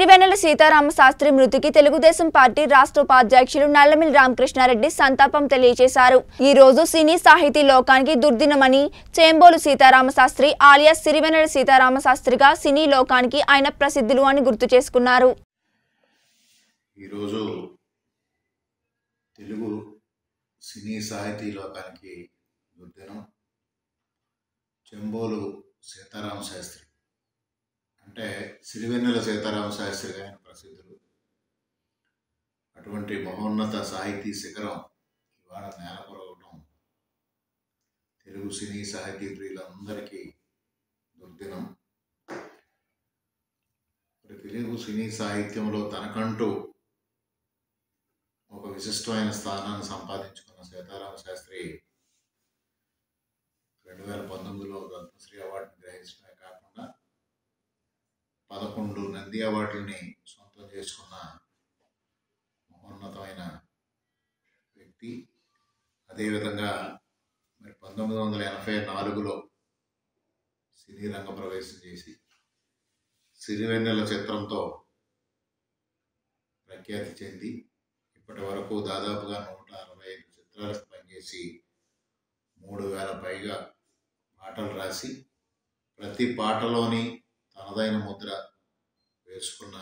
సిరివెన్నెల సీతారామ శాస్త్రి మృతికి తెలుగుదేశం పార్టీ రాష్ట్ర ఉపాధ్యక్షులు నల్లమిల్లి రామకృష్ణారెడ్డి సంతాపం తెలియజేశారు ఈ రోజు సినీ సాహితీ లోకానికి దుర్దినమని చేంబోలు సీతారామ శాస్త్రి ఆలియాస్ సిరివెన్నెల సీతారామ శాస్త్రిగా సినీ లోకానికి ఆయన ప్రసిద్ధులు అని గుర్తు చేసుకున్నారు ఈరోజు తెలుగు సినీ సాహితీ లోకానికి దుర్దినం చెంబోలు సీతారామ శాస్త్రి అంటే సిరివెన్నెల సీతారామ శాస్త్రిగా ఆయన ప్రసిద్ధులు అటువంటి మహోన్నత సాహితీ శిఖరం ఇవాళ నేలకొరవడం తెలుగు సినీ సాహితీ ప్రియులందరికీ దుర్దినం మరి తెలుగు సినీ సాహిత్యంలో తనకంటూ ఒక విశిష్టమైన స్థానాన్ని సంపాదించుకున్న సీతారామ శాస్త్రి రెండు వేల పంతొమ్మిదిలో పద్మశ్రీ అవార్డుని గ్రహించడమే కాకుండా పదకొండు నంది అవార్డుల్ని సొంతం చేసుకున్న మహోన్నతమైన వ్యక్తి అదేవిధంగా మరి పంతొమ్మిది వందల ఎనభై నాలుగులో సినీ రంగ ప్రవేశం చేసి సిరివెన్నెల చిత్రంతో ప్రఖ్యాతి చెంది ఇప్పటి వరకు దాదాపుగా నూట అరవై ఐదు చిత్రాలకు పనిచేసి మూడు వేల పైగా పాటలు రాసి ప్రతి పాటలోని తనదైన ముద్ర వేసుకున్న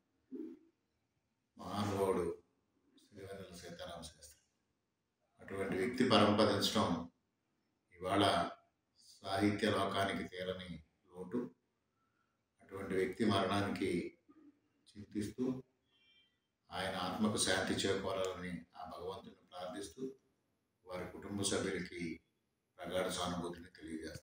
మహానుభావుడు శ్రీవెన్నెల సీతారామ శాస్త్రి అటువంటి వ్యక్తి పరంపదించడం ఇవాళ సాహిత్య లోకానికి తీరని లోటు అటువంటి వ్యక్తి మరణానికి చింతిస్తూ ఆయన ఆత్మకు శాంతి చేకూరాలని ఆ భగవంతుని ప్రార్థిస్తూ వారి కుటుంబ సభ్యులకి ప్రగాఢ సానుభూతిని తెలియజేస్తారు